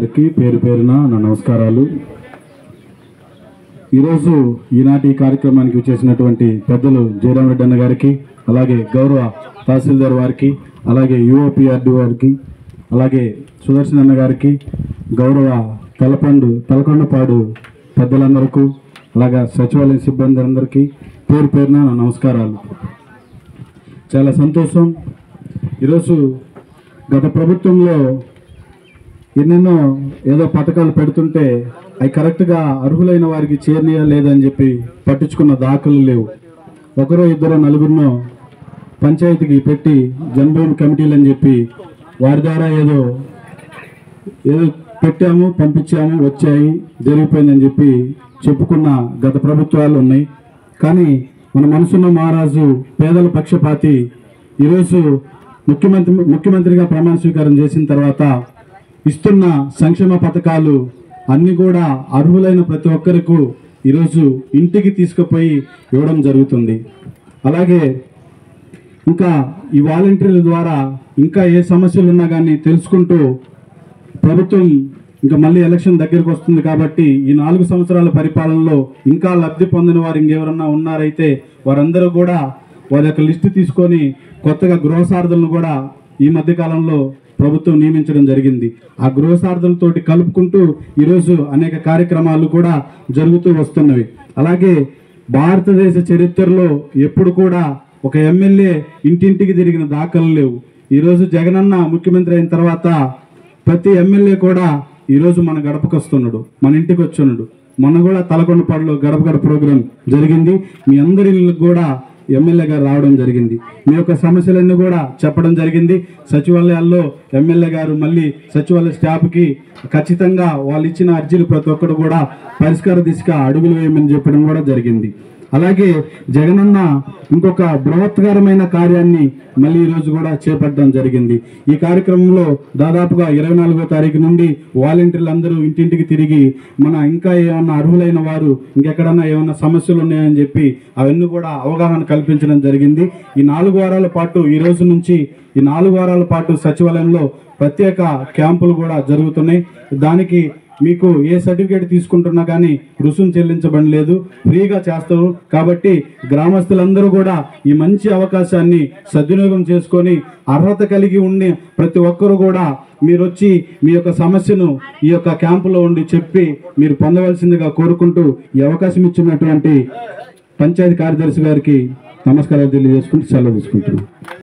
సభ్యులందరికీ పేరు పేరున నా నమస్కారాలు ఈరోజు ఈనాటి ఈ కార్యక్రమానికి వచ్చేసినటువంటి పెద్దలు జయరాం రెడ్డి అన్న గారికి అలాగే గౌరవ తహసీల్దార్ వారికి అలాగే యుఓపిఆర్డి వారికి అలాగే సుదర్శన్ అన్న గారికి గౌరవ తలపండు తలకొండపాడు పెద్దలందరికీ అలాగే సచివాలయ సిబ్బంది అందరికీ పేరు పేరున నా నమస్కారాలు చాలా సంతోషం ఈరోజు గత ప్రభుత్వంలో ఎన్నెన్నో ఏదో పథకాలు పెడుతుంటే అవి కరెక్ట్గా అర్హులైన వారికి చేరినయా లేదని చెప్పి పట్టించుకున్న దాఖలు లేవు ఒకరో ఇద్దరు నలుగురినో పంచాయతీకి పెట్టి జన్మభూమి కమిటీలు అని చెప్పి వారి ద్వారా ఏదో ఏదో పెట్టాము పంపించాము వచ్చాయి జరిగిపోయిందని చెప్పి చెప్పుకున్న గత ప్రభుత్వాలు ఉన్నాయి కానీ మన మనసున్న మహారాజు పేదల పక్షపాతి ఈరోజు ముఖ్యమంత్రి ముఖ్యమంత్రిగా ప్రమాణ స్వీకారం చేసిన తర్వాత ఇస్తున్న సంక్షేమ పథకాలు అన్ని కూడా అర్హులైన ప్రతి ఒక్కరికి ఈరోజు ఇంటికి తీసుకుపోయి ఇవ్వడం జరుగుతుంది అలాగే ఇంకా ఈ వాలంటీర్ల ద్వారా ఇంకా ఏ సమస్యలు ఉన్నా కానీ తెలుసుకుంటూ ప్రభుత్వం ఇంకా మళ్ళీ ఎలక్షన్ దగ్గరికి వస్తుంది కాబట్టి ఈ నాలుగు సంవత్సరాల పరిపాలనలో ఇంకా లబ్ధి పొందిన వారు ఇంకెవరన్నా ఉన్నారైతే వారందరూ కూడా వారి యొక్క లిస్టు తీసుకొని కొత్తగా గృహసారథులను కూడా ఈ మధ్య కాలంలో ప్రభుత్వం నియమించడం జరిగింది ఆ గృహసారథులతోటి కలుపుకుంటూ ఈరోజు అనేక కార్యక్రమాలు కూడా జరుగుతూ వస్తున్నవి అలాగే భారతదేశ చరిత్రలో ఎప్పుడు కూడా ఒక ఎమ్మెల్యే ఇంటింటికి తిరిగిన దాఖలు లేవు ఈరోజు జగనన్న ముఖ్యమంత్రి అయిన తర్వాత ప్రతి ఎమ్మెల్యే కూడా ఈరోజు మన గడపకు వస్తున్నాడు మన ఇంటికి వచ్చున్నాడు మొన్న కూడా తలకొండపాడులో గడప గడప ప్రోగ్రాం జరిగింది మీ అందరి ఇళ్ళకు కూడా ఎమ్మెల్యే గారు రావడం జరిగింది మీ యొక్క సమస్యలన్నీ కూడా చెప్పడం జరిగింది సచివాలయాల్లో ఎమ్మెల్యే గారు మళ్ళీ సచివాలయ స్టాఫ్కి ఖచ్చితంగా వాళ్ళు ఇచ్చిన అర్జీలు ప్రతి ఒక్కరు కూడా పరిష్కార దిశగా అడుగులు వేయమని చెప్పడం కూడా జరిగింది అలాగే జగనన్న ఇంకొక బృహత్కరమైన కార్యాన్ని మళ్ళీ ఈ రోజు కూడా చేపట్టడం జరిగింది ఈ కార్యక్రమంలో దాదాపుగా ఇరవై నాలుగో తారీఖు నుండి వాలంటీర్లు అందరూ ఇంటింటికి తిరిగి మన ఇంకా ఏమన్నా అర్హులైన వారు ఇంకెక్కడన్నా ఏమన్నా సమస్యలు ఉన్నాయని చెప్పి అవన్నీ కూడా అవగాహన కల్పించడం జరిగింది ఈ నాలుగు వారాల పాటు ఈ రోజు నుంచి ఈ నాలుగు వారాల పాటు సచివాలయంలో ప్రత్యేక క్యాంపులు కూడా జరుగుతున్నాయి దానికి మీకు ఏ సర్టిఫికేట్ తీసుకుంటున్నా కానీ రుసుము చెల్లించబడి లేదు ఫ్రీగా చేస్తారు కాబట్టి గ్రామస్తులందరూ కూడా ఈ మంచి అవకాశాన్ని సద్వినియోగం చేసుకొని అర్హత కలిగి ఉండి ప్రతి ఒక్కరు కూడా మీరు వచ్చి మీ యొక్క సమస్యను ఈ యొక్క క్యాంపులో ఉండి చెప్పి మీరు పొందవలసిందిగా కోరుకుంటూ ఈ అవకాశం ఇచ్చినటువంటి పంచాయతీ కార్యదర్శి గారికి నమస్కారాలు తెలియజేసుకుంటూ సెలవు తీసుకుంటున్నాను